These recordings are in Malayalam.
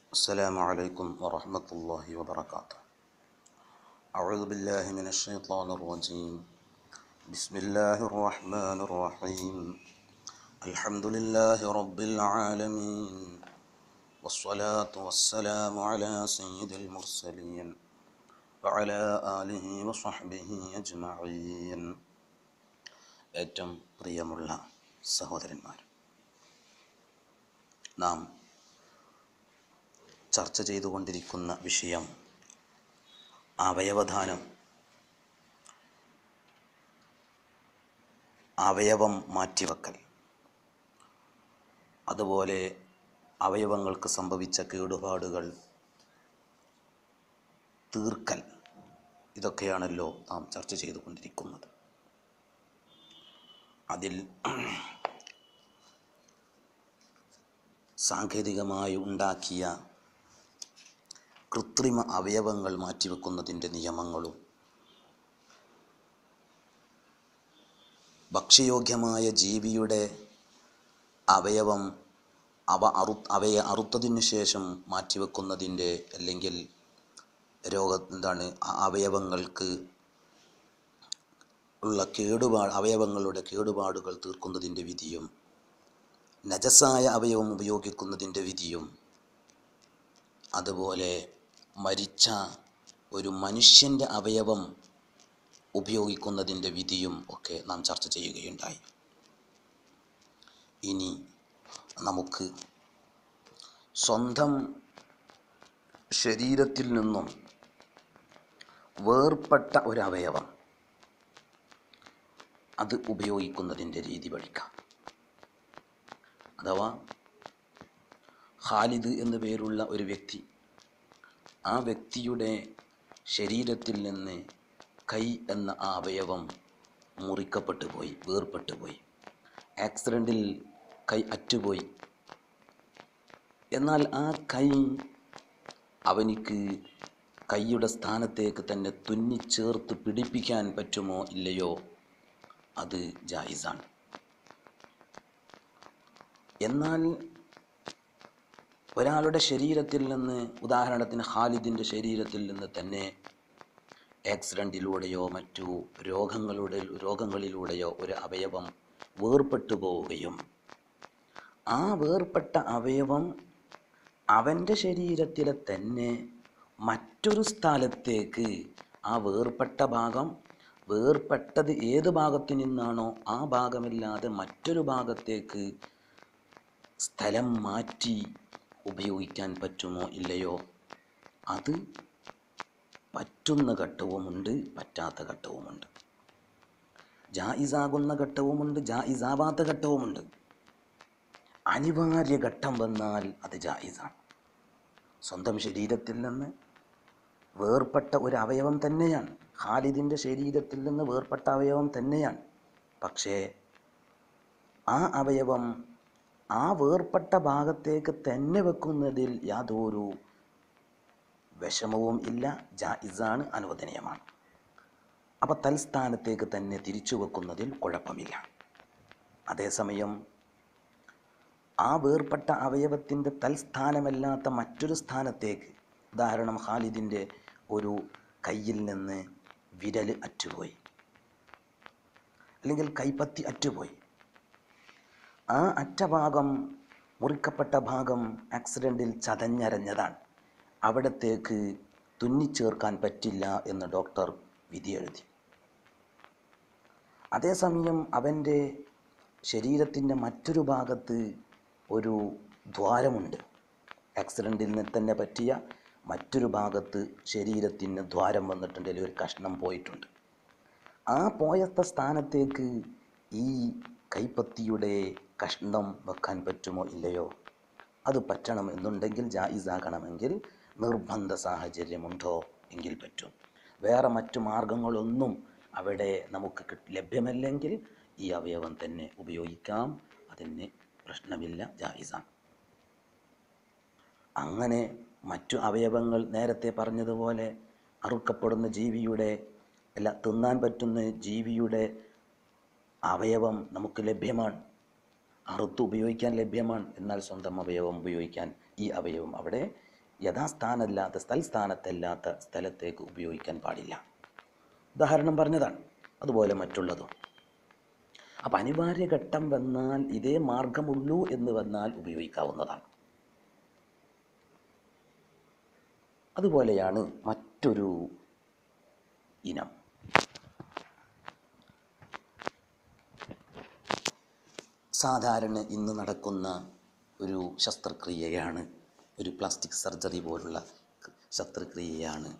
السلام عليكم ورحمة الله وبركاته أعوذ بالله من الشيطان الرجيم بسم الله الرحمن الرحيم الحمد لله رب العالمين والصلاة والسلام على سيد المرسلين وعلى آله وصحبه أجمعين ഏറ്റവും പ്രിയമുള്ള സഹോദരന്മാർ നാം ചർച്ച ചെയ്തുകൊണ്ടിരിക്കുന്ന വിഷയം അവയവദാനം അവയവം മാറ്റിവെക്കൽ അതുപോലെ അവയവങ്ങൾക്ക് സംഭവിച്ച കേടുപാടുകൾ തീർക്കൽ ഇതൊക്കെയാണല്ലോ നാം ചർച്ച ചെയ്തുകൊണ്ടിരിക്കുന്നത് അതിൽ സാങ്കേതികമായി ഉണ്ടാക്കിയ കൃത്രിമ അവയവങ്ങൾ മാറ്റിവെക്കുന്നതിൻ്റെ നിയമങ്ങളും ഭക്ഷ്യയോഗ്യമായ ജീവിയുടെ അവയവം അവ അറു അവയെ അറുത്തതിനു ശേഷം മാറ്റിവെക്കുന്നതിൻ്റെ അല്ലെങ്കിൽ രോഗ എന്താണ് ആ അവയവങ്ങൾക്ക് ഉള്ള കേടുപാട് അവയവങ്ങളുടെ കേടുപാടുകൾ തീർക്കുന്നതിൻ്റെ വിധിയും നജസായ അവയവം ഉപയോഗിക്കുന്നതിൻ്റെ വിധിയും അതുപോലെ മരിച്ച ഒരു മനുഷ്യൻ്റെ അവയവം ഉപയോഗിക്കുന്നതിൻ്റെ വിധിയും ഒക്കെ നാം ചർച്ച ചെയ്യുകയുണ്ടായി ഇനി നമുക്ക് സ്വന്തം ശരീരത്തിൽ നിന്നും വേർപെട്ട ഒരു അവയവം അത് ഉപയോഗിക്കുന്നതിൻ്റെ രീതി പഠിക്കാം അഥവാ ഖാലിദ് എന്നു പേരുള്ള ഒരു വ്യക്തി ആ വ്യക്തിയുടെ ശരീരത്തിൽ നിന്ന് കൈ എന്ന ആ അവയവം മുറിക്കപ്പെട്ടു പോയി വേർപെട്ടു പോയി ആക്സിഡൻറ്റിൽ കൈ അറ്റുപോയി എന്നാൽ ആ കൈ അവനിക്ക് കൈയുടെ സ്ഥാനത്തേക്ക് തന്നെ തുന്നിച്ചേർത്ത് പിടിപ്പിക്കാൻ പറ്റുമോ ഇല്ലയോ അത് ജായിസാണ് എന്നാൽ ഒരാളുടെ ശരീരത്തിൽ നിന്ന് ഉദാഹരണത്തിന് ഖാലിദിൻ്റെ ശരീരത്തിൽ നിന്ന് തന്നെ ആക്സിഡൻറ്റിലൂടെയോ മറ്റു രോഗങ്ങളുടെ രോഗങ്ങളിലൂടെയോ ഒരു അവയവം വേർപെട്ടു പോവുകയും ആ വേർപെട്ട അവയവം അവൻ്റെ ശരീരത്തിലെ തന്നെ മറ്റൊരു സ്ഥലത്തേക്ക് ആ വേർപെട്ട ഭാഗം വേർപെട്ടത് ഏത് ഭാഗത്തു നിന്നാണോ ആ ഭാഗമില്ലാതെ മറ്റൊരു ഭാഗത്തേക്ക് സ്ഥലം മാറ്റി ഉപയോഗിക്കാൻ പറ്റുമോ ഇല്ലയോ അത് പറ്റുന്ന ഘട്ടവുമുണ്ട് പറ്റാത്ത ഘട്ടവുമുണ്ട് ജായിസാകുന്ന ഘട്ടവുമുണ്ട് ജായിസാവാത്ത ഘട്ടവുമുണ്ട് അനിവാര്യ ഘട്ടം വന്നാൽ അത് ജായിസാണ് സ്വന്തം ശരീരത്തിൽ നിന്ന് വേർപെട്ട ഒരു അവയവം തന്നെയാണ് ഖാലിദിൻ്റെ ശരീരത്തിൽ നിന്ന് വേർപെട്ട അവയവം തന്നെയാണ് പക്ഷേ ആ അവയവം ആ വേർപെട്ട ഭാഗത്തേക്ക് തന്നെ വെക്കുന്നതിൽ യാതൊരു വിഷമവും ഇല്ല ജായിസാണ് അനുവദനീയമാണ് അപ്പോൾ തൽസ്ഥാനത്തേക്ക് തന്നെ തിരിച്ചു വെക്കുന്നതിൽ കുഴപ്പമില്ല അതേസമയം ആ വേർപെട്ട അവയവത്തിൻ്റെ തൽസ്ഥാനമല്ലാത്ത മറ്റൊരു സ്ഥാനത്തേക്ക് ഉദാഹരണം ഖാലിദിൻ്റെ ഒരു കയ്യിൽ നിന്ന് വിരൽ അറ്റുപോയി അല്ലെങ്കിൽ കൈപ്പത്തി അറ്റുപോയി ആ അറ്റ ഭാഗം മുറിക്കപ്പെട്ട ഭാഗം ആക്സിഡൻറ്റിൽ ചതഞ്ഞരഞ്ഞതാണ് അവിടത്തേക്ക് തുന്നിച്ചേർക്കാൻ പറ്റില്ല എന്ന് ഡോക്ടർ വിധി എഴുതി അതേസമയം അവൻ്റെ ശരീരത്തിൻ്റെ മറ്റൊരു ഭാഗത്ത് ഒരു ദ്വാരമുണ്ട് ആക്സിഡൻറ്റിൽ നിന്ന് തന്നെ പറ്റിയ മറ്റൊരു ഭാഗത്ത് ശരീരത്തിന് ദ്വാരം വന്നിട്ടുണ്ട് ഒരു കഷ്ണം പോയിട്ടുണ്ട് ആ പോയത്ത സ്ഥാനത്തേക്ക് ഈ കൈപ്പത്തിയുടെ കഷ്ണം വെക്കാൻ പറ്റുമോ ഇല്ലയോ അത് പറ്റണം എന്നുണ്ടെങ്കിൽ ജായിസാകണമെങ്കിൽ നിർബന്ധ സാഹചര്യമുണ്ടോ എങ്കിൽ പറ്റും വേറെ മറ്റു മാർഗങ്ങളൊന്നും അവിടെ നമുക്ക് കിട്ട് ലഭ്യമല്ലെങ്കിൽ ഈ അവയവം തന്നെ ഉപയോഗിക്കാം അതിന് പ്രശ്നമില്ല ജായിസാണ് അങ്ങനെ മറ്റു അവയവങ്ങൾ നേരത്തെ പറഞ്ഞതുപോലെ അറുക്കപ്പെടുന്ന ജീവിയുടെ അല്ല തിന്നാൻ പറ്റുന്ന ജീവിയുടെ അവയവം നമുക്ക് ലഭ്യമാണ് അറുത്ത് ഉപയോഗിക്കാൻ ലഭ്യമാണ് എന്നാൽ സ്വന്തം അവയവം ഉപയോഗിക്കാൻ ഈ അവയവം അവിടെ യഥാസ്ഥാനമല്ലാത്ത സ്ഥലസ്ഥാനത്തല്ലാത്ത സ്ഥലത്തേക്ക് ഉപയോഗിക്കാൻ പാടില്ല ഉദാഹരണം പറഞ്ഞതാണ് അതുപോലെ മറ്റുള്ളതും അപ്പം അനിവാര്യ ഘട്ടം വന്നാൽ ഇതേ മാർഗമുള്ളൂ എന്ന് വന്നാൽ ഉപയോഗിക്കാവുന്നതാണ് അതുപോലെയാണ് മറ്റൊരു ഇനം സാധാരണ ഇന്ന് നടക്കുന്ന ഒരു ശസ്ത്രക്രിയയാണ് ഒരു പ്ലാസ്റ്റിക് സർജറി പോലുള്ള ശസ്ത്രക്രിയയാണ്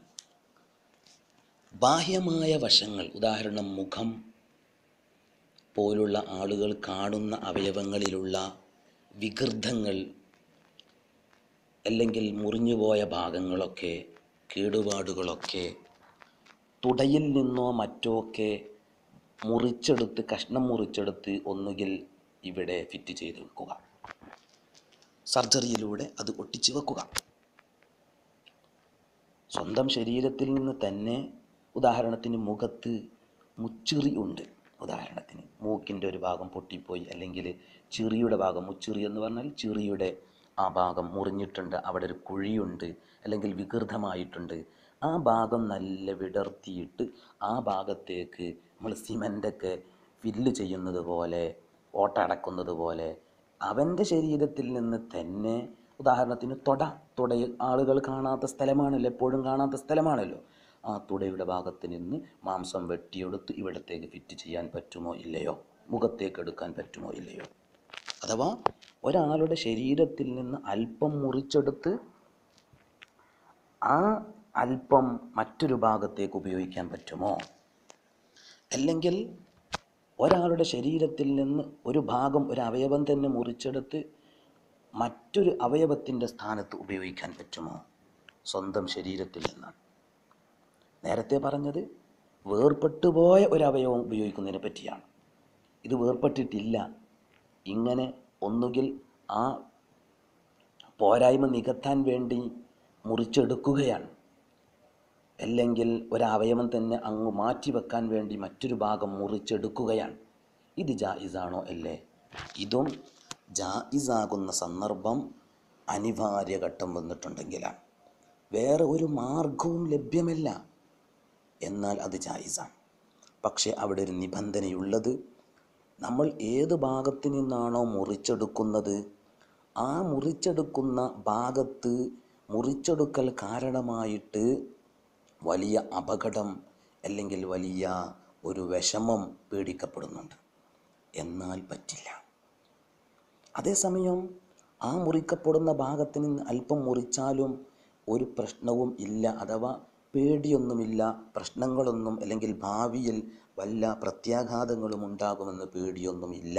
ബാഹ്യമായ വശങ്ങൾ ഉദാഹരണം മുഖം പോലുള്ള ആളുകൾ കാണുന്ന അവയവങ്ങളിലുള്ള വികൃതങ്ങൾ അല്ലെങ്കിൽ മുറിഞ്ഞുപോയ ഭാഗങ്ങളൊക്കെ കേടുപാടുകളൊക്കെ തുടയിൽ നിന്നോ മറ്റോ ഒക്കെ മുറിച്ചെടുത്ത് കഷ്ണം മുറിച്ചെടുത്ത് ഒന്നുകിൽ ഇവിടെ ഫിറ്റ് ചെയ്ത് വെക്കുക സർജറിയിലൂടെ അത് ഒട്ടിച്ച് വെക്കുക സ്വന്തം ശരീരത്തിൽ നിന്ന് തന്നെ ഉദാഹരണത്തിന് മുഖത്ത് മുച്ചിറി ഉണ്ട് ഉദാഹരണത്തിന് മൂക്കിൻ്റെ ഒരു ഭാഗം പൊട്ടിപ്പോയി അല്ലെങ്കിൽ ചിറിയുടെ ഭാഗം മുച്ചിറി എന്ന് പറഞ്ഞാൽ ചിറിയുടെ ആ ഭാഗം മുറിഞ്ഞിട്ടുണ്ട് അവിടെ ഒരു കുഴിയുണ്ട് അല്ലെങ്കിൽ വികൃതമായിട്ടുണ്ട് ആ ഭാഗം നല്ല വിടർത്തിയിട്ട് ആ ഭാഗത്തേക്ക് നമ്മൾ സിമൻ്റൊക്കെ ഫില്ല് ചെയ്യുന്നത് പോലെ ഓട്ട അടക്കുന്നത് പോലെ അവൻ്റെ ശരീരത്തിൽ നിന്ന് തന്നെ ഉദാഹരണത്തിന് തുട തുടയിൽ ആളുകൾ കാണാത്ത സ്ഥലമാണല്ലോ എപ്പോഴും കാണാത്ത സ്ഥലമാണല്ലോ ആ തുടയുടെ ഭാഗത്ത് നിന്ന് മാംസം വെട്ടിയെടുത്ത് ഇവിടത്തേക്ക് ഫിറ്റ് ചെയ്യാൻ പറ്റുമോ ഇല്ലയോ മുഖത്തേക്ക് എടുക്കാൻ പറ്റുമോ ഇല്ലയോ അഥവാ ഒരാളുടെ ശരീരത്തിൽ നിന്ന് അല്പം മുറിച്ചെടുത്ത് ആ അല്പം മറ്റൊരു ഭാഗത്തേക്ക് ഉപയോഗിക്കാൻ പറ്റുമോ അല്ലെങ്കിൽ ഒരാളുടെ ശരീരത്തിൽ നിന്ന് ഒരു ഭാഗം ഒരു അവയവം തന്നെ മുറിച്ചെടുത്ത് മറ്റൊരു അവയവത്തിൻ്റെ സ്ഥാനത്ത് ഉപയോഗിക്കാൻ പറ്റുമോ സ്വന്തം ശരീരത്തിൽ നിന്നാണ് നേരത്തെ പറഞ്ഞത് വേർപെട്ടു പോയ ഒരു അവയവം ഉപയോഗിക്കുന്നതിനെ പറ്റിയാണ് ഇത് വേർപെട്ടിട്ടില്ല ഇങ്ങനെ ഒന്നുകിൽ ആ പോരായ്മ നികത്താൻ വേണ്ടി മുറിച്ചെടുക്കുകയാണ് അല്ലെങ്കിൽ ഒരവയവം തന്നെ അങ്ങ് മാറ്റി വെക്കാൻ വേണ്ടി മറ്റൊരു ഭാഗം മുറിച്ചെടുക്കുകയാണ് ഇത് ജായിസാണോ അല്ലേ ഇതും ജായിസാകുന്ന സന്ദർഭം അനിവാര്യ ഘട്ടം വന്നിട്ടുണ്ടെങ്കിലാണ് വേറെ ഒരു മാർഗവും ലഭ്യമല്ല എന്നാൽ അത് ജായിസാണ് പക്ഷേ അവിടെ ഒരു നിബന്ധനയുള്ളത് നമ്മൾ ഏത് ഭാഗത്ത് നിന്നാണോ മുറിച്ചെടുക്കുന്നത് ആ മുറിച്ചെടുക്കുന്ന ഭാഗത്ത് മുറിച്ചെടുക്കൽ കാരണമായിട്ട് വലിയ അപകടം അല്ലെങ്കിൽ വലിയ ഒരു വിഷമം പേടിക്കപ്പെടുന്നുണ്ട് എന്നാൽ പറ്റില്ല അതേസമയം ആ മുറിക്കപ്പെടുന്ന ഭാഗത്ത് നിന്ന് അല്പം മുറിച്ചാലും ഒരു പ്രശ്നവും ഇല്ല അഥവാ പേടിയൊന്നുമില്ല പ്രശ്നങ്ങളൊന്നും അല്ലെങ്കിൽ ഭാവിയിൽ വല്ല പ്രത്യാഘാതങ്ങളും ഉണ്ടാകുമെന്ന് പേടിയൊന്നുമില്ല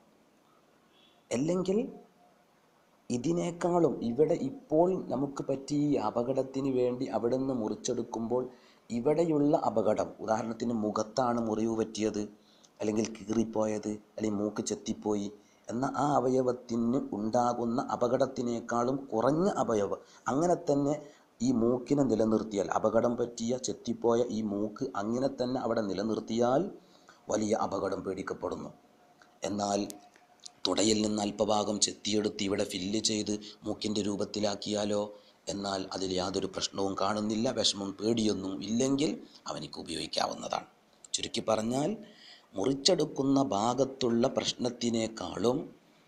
അല്ലെങ്കിൽ ഇതിനേക്കാളും ഇവിടെ ഇപ്പോൾ നമുക്ക് പറ്റിയ ഈ അപകടത്തിന് വേണ്ടി അവിടെ നിന്ന് മുറിച്ചെടുക്കുമ്പോൾ ഇവിടെയുള്ള അപകടം ഉദാഹരണത്തിന് മുഖത്താണ് മുറിവ് പറ്റിയത് അല്ലെങ്കിൽ കീറിപ്പോയത് അല്ലെങ്കിൽ മൂക്ക് ചെത്തിപ്പോയി എന്ന ആ അവയവത്തിന് ഉണ്ടാകുന്ന അപകടത്തിനേക്കാളും കുറഞ്ഞ അവയവം അങ്ങനെ തന്നെ ഈ മൂക്കിനെ നിലനിർത്തിയാൽ അപകടം പറ്റിയ ചെത്തിപ്പോയ ഈ മൂക്ക് അങ്ങനെ തന്നെ അവിടെ നിലനിർത്തിയാൽ വലിയ അപകടം പേടിക്കപ്പെടുന്നു എന്നാൽ തുടയിൽ നിന്ന് അല്പഭാഗം ചെത്തിയെടുത്ത് ഇവിടെ ഫില്ല് ചെയ്ത് മൂക്കിൻ്റെ രൂപത്തിലാക്കിയാലോ എന്നാൽ അതിൽ യാതൊരു പ്രശ്നവും കാണുന്നില്ല വിഷമം പേടിയൊന്നും ഇല്ലെങ്കിൽ അവനിക്ക് ഉപയോഗിക്കാവുന്നതാണ് ചുരുക്കി പറഞ്ഞാൽ മുറിച്ചെടുക്കുന്ന ഭാഗത്തുള്ള പ്രശ്നത്തിനേക്കാളും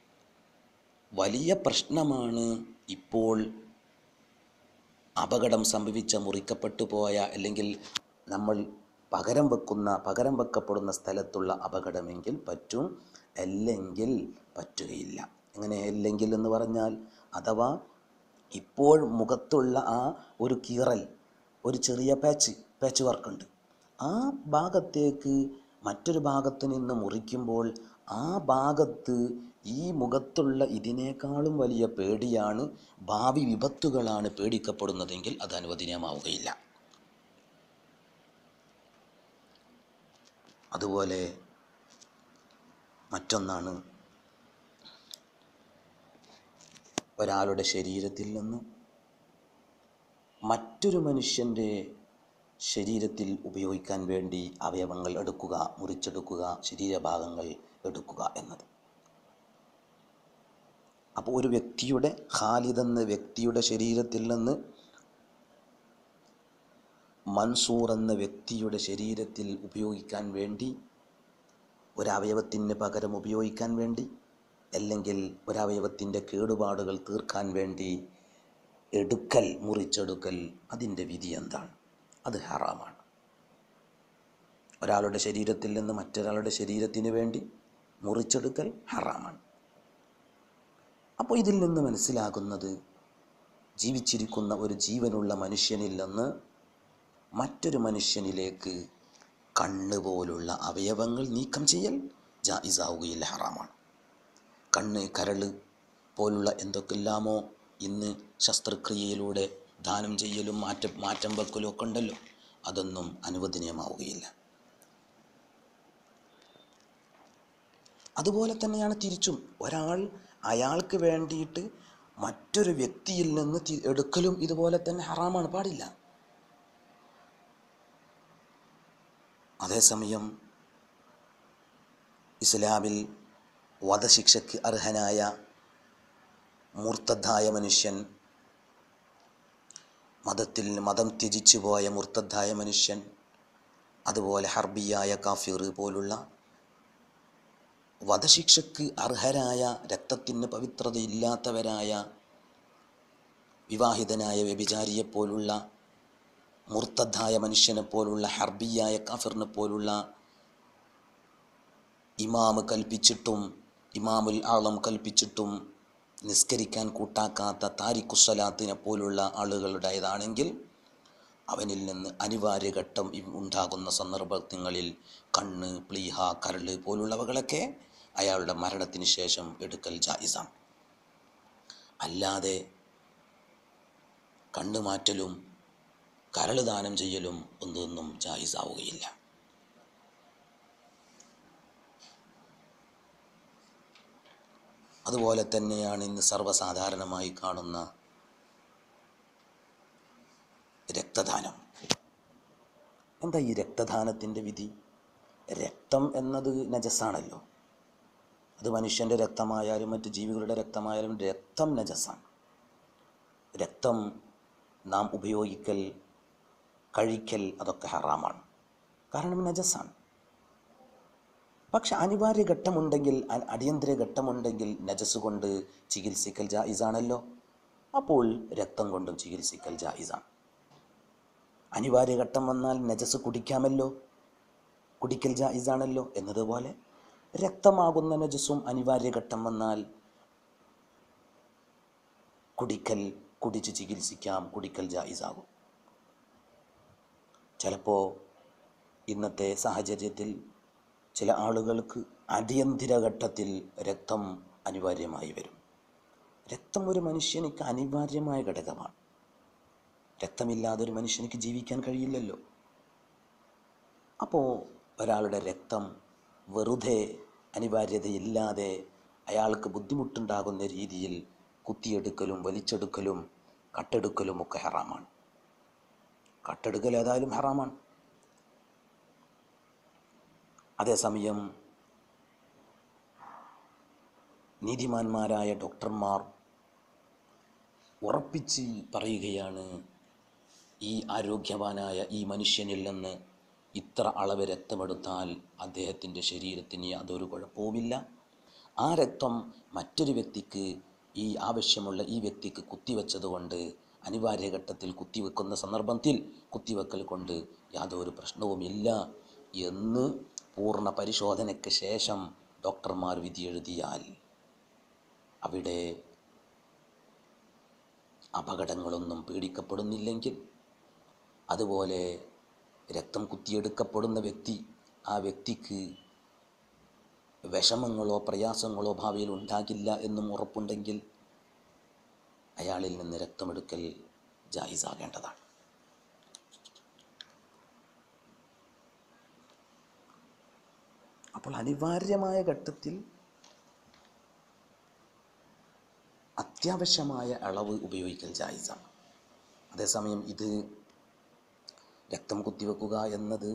വലിയ പ്രശ്നമാണ് ഇപ്പോൾ അപകടം സംഭവിച്ച മുറിക്കപ്പെട്ടു പോയ അല്ലെങ്കിൽ നമ്മൾ പകരം വെക്കുന്ന പകരം വെക്കപ്പെടുന്ന സ്ഥലത്തുള്ള അപകടമെങ്കിൽ പറ്റും അല്ലെങ്കിൽ പറ്റുകയില്ല എങ്ങനെ അല്ലെങ്കിൽ എന്ന് പറഞ്ഞാൽ അഥവാ ഇപ്പോൾ മുഖത്തുള്ള ആ ഒരു കീറൽ ഒരു ചെറിയ പാച്ച് പാച്ച് വർക്കുണ്ട് ആ ഭാഗത്തേക്ക് മറ്റൊരു ഭാഗത്ത് നിന്ന് മുറിക്കുമ്പോൾ ആ ഭാഗത്ത് ഈ മുഖത്തുള്ള ഇതിനേക്കാളും വലിയ പേടിയാണ് ഭാവി വിപത്തുകളാണ് പേടിക്കപ്പെടുന്നതെങ്കിൽ അത് അനുവദനീയമാവുകയില്ല അതുപോലെ മറ്റൊന്നാണ് ഒരാളുടെ ശരീരത്തിൽ നിന്ന് മറ്റൊരു മനുഷ്യൻ്റെ ശരീരത്തിൽ ഉപയോഗിക്കാൻ വേണ്ടി അവയവങ്ങൾ എടുക്കുക മുറിച്ചെടുക്കുക ശരീരഭാഗങ്ങൾ എടുക്കുക എന്നത് അപ്പോൾ ഒരു വ്യക്തിയുടെ ഖാലിദ് എന്ന വ്യക്തിയുടെ ശരീരത്തിൽ നിന്ന് മൻസൂർ എന്ന വ്യക്തിയുടെ ശരീരത്തിൽ ഉപയോഗിക്കാൻ വേണ്ടി ഒരവയവത്തിന് പകരം ഉപയോഗിക്കാൻ വേണ്ടി അല്ലെങ്കിൽ ഒരവയവത്തിൻ്റെ കേടുപാടുകൾ തീർക്കാൻ വേണ്ടി എടുക്കൽ മുറിച്ചെടുക്കൽ അതിൻ്റെ വിധി എന്താണ് അത് ഹറാമാണ് ഒരാളുടെ ശരീരത്തിൽ നിന്ന് മറ്റൊരാളുടെ ശരീരത്തിന് വേണ്ടി മുറിച്ചെടുക്കൽ ഹറാമാണ് അപ്പോൾ ഇതിൽ നിന്ന് മനസ്സിലാകുന്നത് ജീവിച്ചിരിക്കുന്ന ഒരു ജീവനുള്ള മനുഷ്യനിൽ നിന്ന് മറ്റൊരു മനുഷ്യനിലേക്ക് കണ്ണ് പോലുള്ള അവയവങ്ങൾ നീക്കം ചെയ്യൽ ജായിസാവുകയില്ല ഹറാമാണ് കണ്ണ് കരള് പോലുള്ള എന്തൊക്കെല്ലാമോ ഇന്ന് ശസ്ത്രക്രിയയിലൂടെ ദാനം ചെയ്യലും മാറ്റം മാറ്റം വെക്കലും ഒക്കെ ഉണ്ടല്ലോ അതൊന്നും അനുവദനീയമാവുകയില്ല അതുപോലെ തന്നെയാണ് തിരിച്ചും ഒരാൾ അയാൾക്ക് വേണ്ടിയിട്ട് മറ്റൊരു വ്യക്തിയിൽ നിന്ന് തി- എടുക്കലും ഇതുപോലെ തന്നെ ഹറാമാണ് പാടില്ല അതേസമയം ഇസ്ലാമിൽ വധശിക്ഷയ്ക്ക് അർഹനായ മൂർത്തദ്ധായ മനുഷ്യൻ മതത്തിൽ മതം ത്യജിച്ചു പോയ മൂർത്തദ്ധായ മനുഷ്യൻ അതുപോലെ ഹർബിയായ കാഫിർ പോലുള്ള വധശിക്ഷയ്ക്ക് അർഹരായ രക്തത്തിന് പവിത്രതയില്ലാത്തവരായ വിവാഹിതനായ വ്യഭിചാരിയെപ്പോലുള്ള മുർത്തദ്ധായ മനുഷ്യനെ പോലുള്ള ഹർബിയായ കാഫിറിനെ പോലുള്ള ഇമാമ് കൽപ്പിച്ചിട്ടും ഇമാമുൽ ആളം കൽപ്പിച്ചിട്ടും നിസ്കരിക്കാൻ കൂട്ടാക്കാത്ത താരിഖുസലാത്തിനെ പോലുള്ള ആളുകളുടേതാണെങ്കിൽ അവനിൽ നിന്ന് അനിവാര്യ ഘട്ടം ഇ- ഉണ്ടാകുന്ന സന്ദർഭങ്ങളിൽ കണ്ണ് പ്ലീഹ കരള് പോലുള്ളവകളൊക്കെ അയാളുടെ മരണത്തിന് ശേഷം എടുക്കൽ ജായിസാണ് അല്ലാതെ കണ്ണ് മാറ്റലും കരള് ദാനം ചെയ്യലും ഒന്നൊന്നും ജായിസാവുകയില്ല അതുപോലെ തന്നെയാണ് ഇന്ന് സർവ്വസാധാരണമായി കാണുന്ന രക്തദാനം എന്താ ഈ രക്തദാനത്തിൻ്റെ വിധി രക്തം എന്നത് നജസ്സാണല്ലോ അത് മനുഷ്യൻ്റെ രക്തമായാലും മറ്റ് ജീവികളുടെ രക്തമായാലും രക്തം നജസ്സാണ് രക്തം നാം ഉപയോഗിക്കൽ കഴിക്കൽ അതൊക്കെ ഹറാമാണ് കാരണം നജസ്സാണ് പക്ഷെ അനിവാര്യ ഘട്ടമുണ്ടെങ്കിൽ അ- അടിയന്തര ഘട്ടമുണ്ടെങ്കിൽ നജസ് കൊണ്ട് ചികിത്സിക്കൽ ജായിസാണല്ലോ അപ്പോൾ രക്തം കൊണ്ടും ചികിത്സിക്കൽ ജായിസാണ് അനിവാര്യ ഘട്ടം വന്നാൽ നജസ് കുടിക്കാമല്ലോ കുടിക്കൽ ജായിസാണല്ലോ എന്നതുപോലെ രക്തമാകുന്ന നജസും അനിവാര്യ ഘട്ടം വന്നാൽ കുടിക്കൽ കുടിച്ച് ചികിത്സിക്കാം കുടിക്കൽ ജായിസാകും ചിലപ്പോൾ ഇന്നത്തെ സാഹചര്യത്തിൽ ചില ആളുകൾക്ക് അടിയന്തര ഘട്ടത്തിൽ രക്തം അനിവാര്യമായി വരും രക്തം ഒരു മനുഷ്യനിക്ക് അനിവാര്യമായ ഘടകമാണ് രക്തമില്ലാതെ ഒരു മനുഷ്യനിക്ക് ജീവിക്കാൻ കഴിയില്ലല്ലോ അപ്പോൾ ഒരാളുടെ രക്തം വെറുതെ അനിവാര്യതയില്ലാതെ അയാൾക്ക് ബുദ്ധിമുട്ടുണ്ടാകുന്ന രീതിയിൽ കുത്തിയെടുക്കലും വലിച്ചെടുക്കലും കട്ടെടുക്കലും ഒക്കെ ഹറാമാണ് കട്ടെടുക്കൽ ഏതായാലും ഹറാമാണ് അതേസമയം നീതിമാന്മാരായ ഡോക്ടർമാർ ഉറപ്പിച്ച് പറയുകയാണ് ഈ ആരോഗ്യവാനായ ഈ മനുഷ്യനിൽ നിന്ന് ഇത്ര അളവ് രക്തമെടുത്താൽ അദ്ദേഹത്തിൻ്റെ ശരീരത്തിന് യാതൊരു കുഴപ്പവുമില്ല ആ രക്തം മറ്റൊരു വ്യക്തിക്ക് ഈ ആവശ്യമുള്ള ഈ വ്യക്തിക്ക് കുത്തിവെച്ചതുകൊണ്ട് അനിവാര്യ ഘട്ടത്തിൽ കുത്തിവെക്കുന്ന സന്ദർഭത്തിൽ കുത്തിവെക്കൽ കൊണ്ട് യാതൊരു പ്രശ്നവുമില്ല എന്ന് പൂർണ്ണ പരിശോധനയ്ക്ക് ശേഷം ഡോക്ടർമാർ വിധി എഴുതിയാൽ അവിടെ അപകടങ്ങളൊന്നും പേടിക്കപ്പെടുന്നില്ലെങ്കിൽ അതുപോലെ രക്തം കുത്തിയെടുക്കപ്പെടുന്ന വ്യക്തി ആ വ്യക്തിക്ക് വിഷമങ്ങളോ പ്രയാസങ്ങളോ ഭാവിയിൽ ഉണ്ടാകില്ല എന്നും ഉറപ്പുണ്ടെങ്കിൽ അയാളിൽ നിന്ന് രക്തമെടുക്കൽ ജായിസാകേണ്ടതാണ് അപ്പോൾ അനിവാര്യമായ ഘട്ടത്തിൽ അത്യാവശ്യമായ അളവ് ഉപയോഗിക്കൽ ജായിസാണ് അതേസമയം ഇത് രക്തം കുത്തിവെക്കുക എന്നത്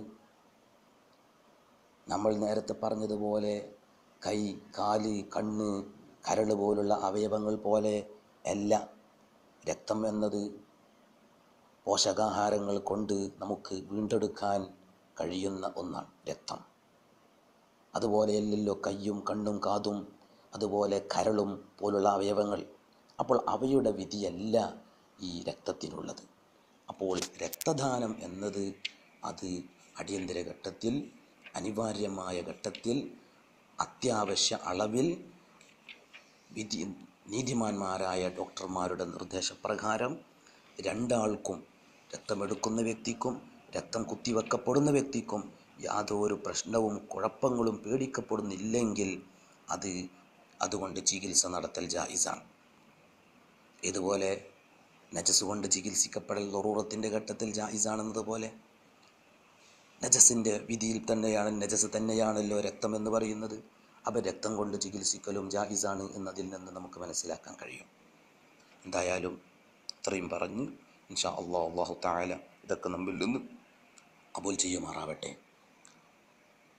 നമ്മൾ നേരത്തെ പറഞ്ഞതുപോലെ കൈ കാല് കണ്ണ് കരൾ പോലുള്ള അവയവങ്ങൾ പോലെ അല്ല രക്തം എന്നത് പോഷകാഹാരങ്ങൾ കൊണ്ട് നമുക്ക് വീണ്ടെടുക്കാൻ കഴിയുന്ന ഒന്നാണ് രക്തം അതുപോലെയല്ലല്ലോ കയ്യും കണ്ണും കാതും അതുപോലെ കരളും പോലുള്ള അവയവങ്ങൾ അപ്പോൾ അവയുടെ വിധിയല്ല ഈ രക്തത്തിനുള്ളത് അപ്പോൾ രക്തദാനം എന്നത് അത് അടിയന്തര ഘട്ടത്തിൽ അനിവാര്യമായ ഘട്ടത്തിൽ അത്യാവശ്യ അളവിൽ വിധി നീതിമാന്മാരായ ഡോക്ടർമാരുടെ നിർദ്ദേശപ്രകാരം രണ്ടാൾക്കും രക്തമെടുക്കുന്ന വ്യക്തിക്കും രക്തം കുത്തിവെക്കപ്പെടുന്ന വ്യക്തിക്കും യാതൊരു പ്രശ്നവും കുഴപ്പങ്ങളും പേടിക്കപ്പെടുന്നില്ലെങ്കിൽ അത് അതുകൊണ്ട് ചികിത്സ നടത്തൽ ജായിസാണ് ഇതുപോലെ നജസ് കൊണ്ട് ചികിത്സിക്കപ്പെടൽ ലൊറൂറത്തിൻ്റെ ഘട്ടത്തിൽ ജായിസാണെന്നതുപോലെ നജസിൻ്റെ വിധിയിൽ തന്നെയാണ് നജസ് തന്നെയാണല്ലോ രക്തം എന്ന് പറയുന്നത് അപ്പോൾ രക്തം കൊണ്ട് ചികിത്സിക്കലും ജാഹിസാണ് എന്നതിൽ നിന്ന് നമുക്ക് മനസ്സിലാക്കാൻ കഴിയും എന്തായാലും ഇത്രയും പറഞ്ഞ് ഇൻഷാ അള്ളാഹ് അള്ളാഹു താല ഇതൊക്കെ നമ്മിൽ നിന്ന് കബൂൽ ചെയ്യുമാറാവട്ടെ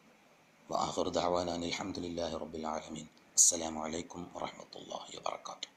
وآخر دعوانا أن الحمد لله رب العالمين السلام عليكم ورحمة الله وبركاته